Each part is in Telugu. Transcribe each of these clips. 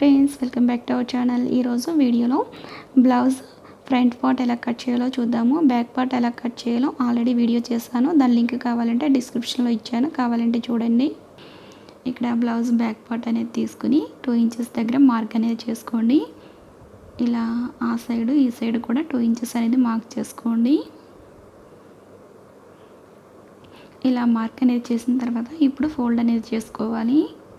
friends welcome back to our channel ఈరోజు వీడియోలో బ్లౌజ్ ఫ్రంట్ పార్ట్ ఎలా కట్ చేయాలో చూద్దాము బ్యాక్ పార్ట్ ఎలా కట్ చేయాలో ఆల్రెడీ వీడియో చేశాను దాని లింక్ కావాలంటే డిస్క్రిప్షన్లో ఇచ్చాను కావాలంటే చూడండి ఇక్కడ బ్లౌజ్ బ్యాక్ పార్ట్ అనేది తీసుకుని టూ ఇంచెస్ దగ్గర మార్క్ అనేది చేసుకోండి ఇలా ఆ సైడ్ ఈ సైడ్ కూడా టూ ఇంచెస్ అనేది మార్క్ చేసుకోండి ఇలా మార్క్ అనేది చేసిన తర్వాత ఇప్పుడు ఫోల్డ్ అనేది చేసుకోవాలి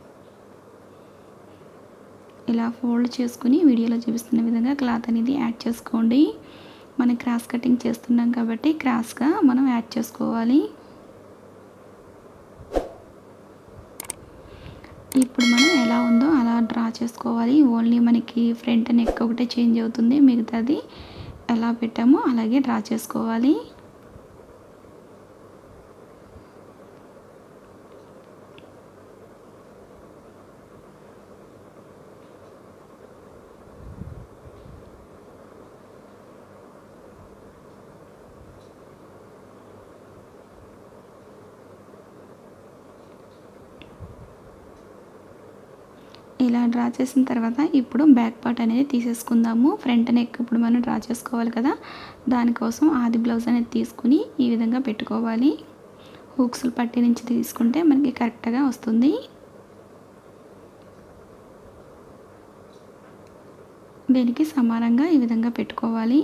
ఇలా ఫోల్డ్ చేసుకుని వీడియోలో చూపిస్తున్న విధంగా క్లాత్ అనేది యాడ్ చేసుకోండి మనం క్రాస్ కటింగ్ చేస్తున్నాం కాబట్టి క్రాస్గా మనం యాడ్ చేసుకోవాలి ఇప్పుడు మనం ఎలా ఉందో అలా డ్రా చేసుకోవాలి ఓన్లీ మనకి ఫ్రంట్ నెక్ ఒకటే చేంజ్ అవుతుంది మిగతాది ఎలా పెట్టామో అలాగే డ్రా చేసుకోవాలి ఇలా డ్రా చేసిన తర్వాత ఇప్పుడు బ్యాక్ పార్ట్ అనేది తీసేసుకుందాము ఫ్రంట్ నెక్ ఇప్పుడు మనం డ్రా చేసుకోవాలి కదా దానికోసం ఆది బ్లౌజ్ అనేది తీసుకుని ఈ విధంగా పెట్టుకోవాలి హూక్స్లు పట్టి నుంచి తీసుకుంటే మనకి కరెక్ట్గా వస్తుంది దీనికి సమానంగా ఈ విధంగా పెట్టుకోవాలి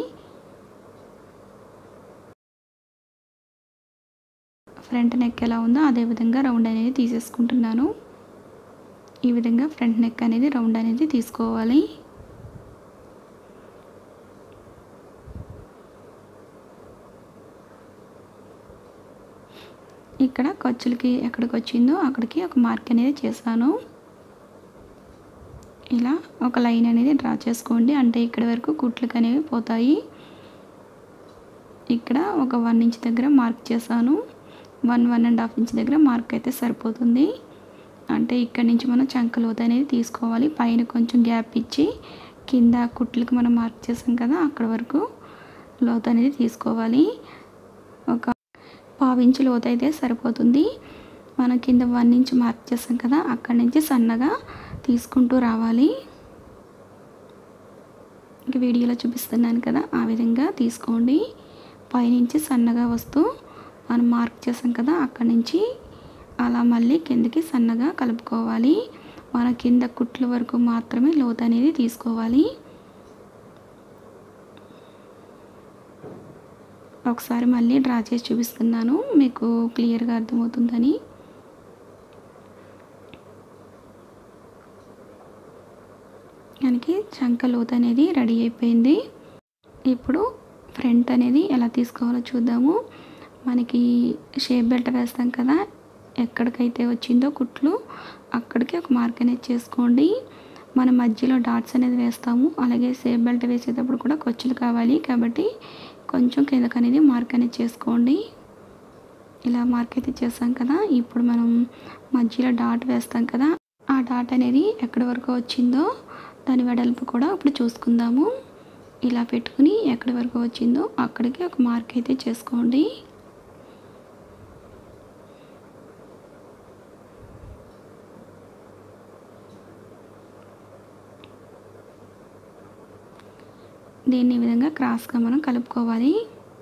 ఫ్రంట్ నెక్ ఎలా ఉందో అదే విధంగా రౌండ్ అనేది తీసేసుకుంటున్నాను ఈ విధంగా ఫ్రంట్ నెక్ అనేది రౌండ్ అనేది తీసుకోవాలి ఇక్కడ ఖర్చులకి ఎక్కడికి వచ్చిందో అక్కడికి ఒక మార్క్ అనేది చేశాను ఇలా ఒక లైన్ అనేది డ్రా చేసుకోండి అంటే ఇక్కడ వరకు కుట్లకి అనేవి పోతాయి ఇక్కడ ఒక వన్ ఇంచ్ దగ్గర మార్క్ చేశాను one one and half inch దగ్గర మార్క్ అయితే సరిపోతుంది అంటే ఇక్కడ నుంచి మనం చంక లోతు అనేది తీసుకోవాలి పైన కొంచెం గ్యాప్ ఇచ్చి కింద కుట్లకి మనం మార్క్ చేసాం కదా అక్కడ వరకు లోతు అనేది తీసుకోవాలి ఒక పావించి లోతు అయితే సరిపోతుంది మనం కింద వన్ ఇంచ్ మార్క్ చేసాం కదా అక్కడి నుంచి సన్నగా తీసుకుంటూ రావాలి ఇంక వీడియోలో చూపిస్తున్నాను కదా ఆ విధంగా తీసుకోండి పైనుంచి సన్నగా వస్తూ మనం మార్క్ చేసాం కదా అక్కడి నుంచి అలా మళ్ళీ కిందకి సన్నగా కలుపుకోవాలి మన కింద కుట్ల వరకు మాత్రమే లోతు అనేది తీసుకోవాలి ఒకసారి మళ్ళీ డ్రా చేసి చూపిస్తున్నాను మీకు క్లియర్గా అర్థమవుతుందని మనకి చంక లోతు అనేది రెడీ అయిపోయింది ఇప్పుడు ఫ్రంట్ అనేది ఎలా తీసుకోవాలో చూద్దాము మనకి షేప్ బెల్ట్ వేస్తాం కదా ఎక్కడికైతే వచ్చిందో కుట్లు అక్కడికి ఒక మార్క్ అనేది చేసుకోండి మన మధ్యలో డాట్స్ అనేది వేస్తాము అలాగే సేఫ్ బెల్ట్ వేసేటప్పుడు కూడా ఖర్చులు కావాలి కాబట్టి కొంచెం కిందకు అనేది మార్క్ అనేది చేసుకోండి ఇలా మార్క్ అయితే చేస్తాం కదా ఇప్పుడు మనం మధ్యలో డాట్ వేస్తాం కదా ఆ డాట్ అనేది ఎక్కడి వరకు వచ్చిందో దాని వెడల్పు కూడా ఇప్పుడు చూసుకుందాము ఇలా పెట్టుకుని ఎక్కడి వరకు వచ్చిందో అక్కడికి ఒక మార్క్ అయితే చేసుకోండి దీన్ని ఈ విధంగా క్రాస్గా మనం కలుపుకోవాలి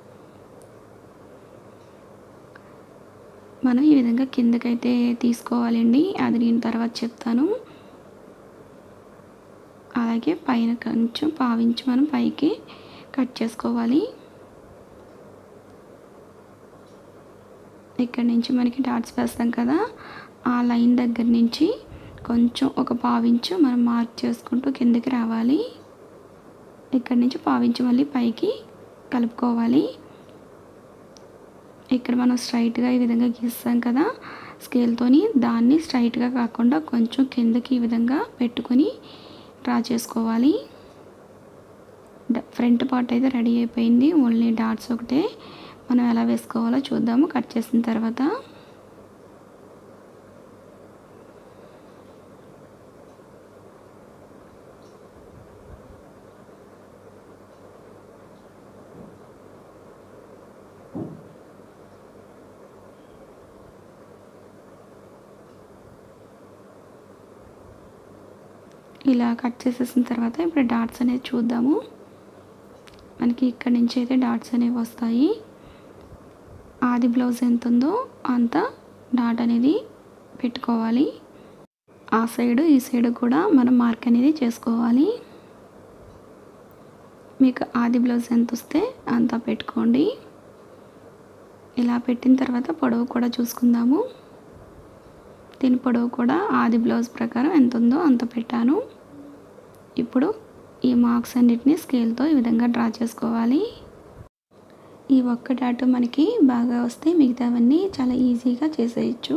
మనం ఈ విధంగా కిందకైతే తీసుకోవాలండి అది నేను తర్వాత చెప్తాను అలాగే పైన కొంచెం పావించి మనం పైకి కట్ చేసుకోవాలి ఇక్కడ నుంచి మనకి డాట్స్ వేస్తాం కదా ఆ లైన్ దగ్గర నుంచి కొంచెం ఒక పావించు మనం మార్క్ చేసుకుంటూ కిందకి రావాలి ఇక్కడ నుంచి పావించి మళ్ళీ పైకి కలుపుకోవాలి ఇక్కడ మనం స్ట్రైట్గా ఈ విధంగా గీస్తాం కదా స్కేల్తోని దాన్ని స్ట్రైట్గా కాకుండా కొంచెం కిందకి ఈ విధంగా పెట్టుకొని డ్రా చేసుకోవాలి ఫ్రంట్ పార్ట్ అయితే రెడీ అయిపోయింది ఓన్లీ డాట్స్ ఒకటే మనం ఎలా వేసుకోవాలో చూద్దాము కట్ చేసిన తర్వాత ఇలా కట్ చేసేసిన తర్వాత ఇప్పుడు డాట్స్ అనేది చూద్దాము మనకి ఇక్కడ నుంచి అయితే డాట్స్ అనేవి వస్తాయి ఆది బ్లౌజ్ ఎంత ఉందో అంత డాట్ అనేది పెట్టుకోవాలి ఆ సైడు ఈ సైడు కూడా మనం మార్క్ అనేది చేసుకోవాలి మీకు ఆది బ్లౌజ్ ఎంత వస్తే అంత పెట్టుకోండి ఇలా పెట్టిన తర్వాత పొడవు కూడా చూసుకుందాము దీని పొడవు కూడా ఆది బ్లౌజ్ ప్రకారం ఎంత ఉందో అంత పెట్టాను ఇప్పుడు ఈ మార్క్స్ అన్నిటిని స్కేల్తో ఈ విధంగా డ్రా చేసుకోవాలి ఈ ఒక్క డాట్ మనకి బాగా వస్తే మిగతావన్నీ చాలా ఈజీగా చేసేయచ్చు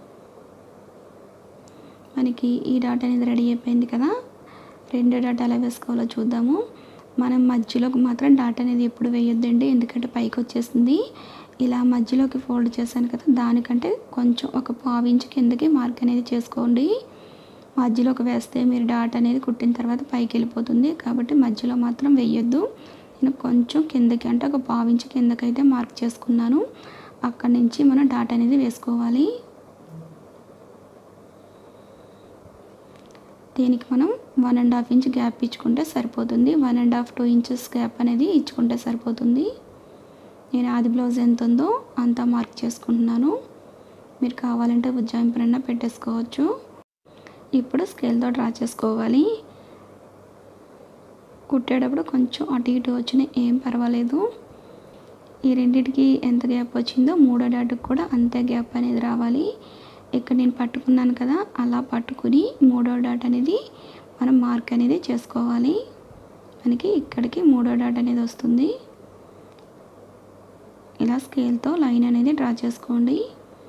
మనకి ఈ డాట్ అనేది రెడీ అయిపోయింది కదా రెండు డాట్ ఎలా వేసుకోవాలో చూద్దాము మనం మధ్యలోకి మాత్రం డాట్ అనేది ఎప్పుడు వేయొద్దండి ఎందుకంటే పైకి వచ్చేస్తుంది ఇలా మధ్యలోకి ఫోల్డ్ చేశాను కదా దానికంటే కొంచెం ఒక పావు ఇంచు కిందకి మార్క్ అనేది చేసుకోండి మధ్యలోకి వేస్తే మీరు డాట్ అనేది కుట్టిన తర్వాత పైకి వెళ్ళిపోతుంది కాబట్టి మధ్యలో మాత్రం వేయొద్దు నేను కొంచెం కిందకి అంటే ఒక పావు ఇంచు కిందకైతే మార్క్ చేసుకున్నాను అక్కడి నుంచి మనం డాట్ అనేది వేసుకోవాలి దీనికి మనం one and half inch gap ఇచ్చుకుంటే సరిపోతుంది one and half two inches gap అనేది ఇచ్చుకుంటే సరిపోతుంది నేను ఆది బ్లౌజ్ ఎంత ఉందో అంతా మార్క్ చేసుకుంటున్నాను మీరు కావాలంటే ఉజ్జాయింపునైనా పెట్టేసుకోవచ్చు ఇప్పుడు స్కేల్తో డ్రా చేసుకోవాలి కుట్టేటప్పుడు కొంచెం అటు ఇటు వచ్చినా ఏం పర్వాలేదు ఈ రెండింటికి ఎంత గ్యాప్ వచ్చిందో మూడో డాట్కి కూడా అంతే గ్యాప్ అనేది రావాలి ఇక్కడ నేను పట్టుకున్నాను కదా అలా పట్టుకుని మూడో డాట్ అనేది మనం మార్క్ అనేది చేసుకోవాలి మనకి ఇక్కడికి మూడో డాట్ అనేది వస్తుంది ఇలా స్కేల్తో లైన్ అనేది డ్రా చేసుకోండి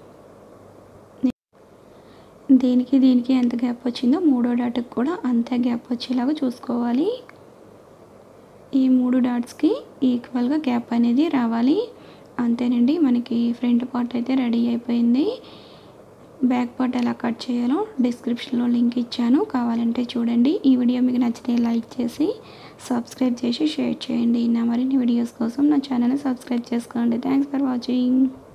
దీనికి దీనికి ఎంత గ్యాప్ వచ్చిందో మూడో డాట్కి కూడా అంతే గ్యాప్ వచ్చేలాగా చూసుకోవాలి ఈ మూడు డాట్స్కి ఈక్వల్గా గ్యాప్ అనేది రావాలి అంతేనండి మనకి ఫ్రంట్ పార్ట్ అయితే రెడీ అయిపోయింది బ్యాక్ పార్ట్ ఎలా కట్ చేయాలో డిస్క్రిప్షన్లో లింక్ ఇచ్చాను కావాలంటే చూడండి ఈ వీడియో మీకు నచ్చితే లైక్ చేసి సబ్స్క్రైబ్ చేసి షేర్ చేయండి నా మరిన్ని వీడియోస్ కోసం నా ఛానల్ని సబ్స్క్రైబ్ చేసుకోండి థ్యాంక్స్ ఫర్ వాచింగ్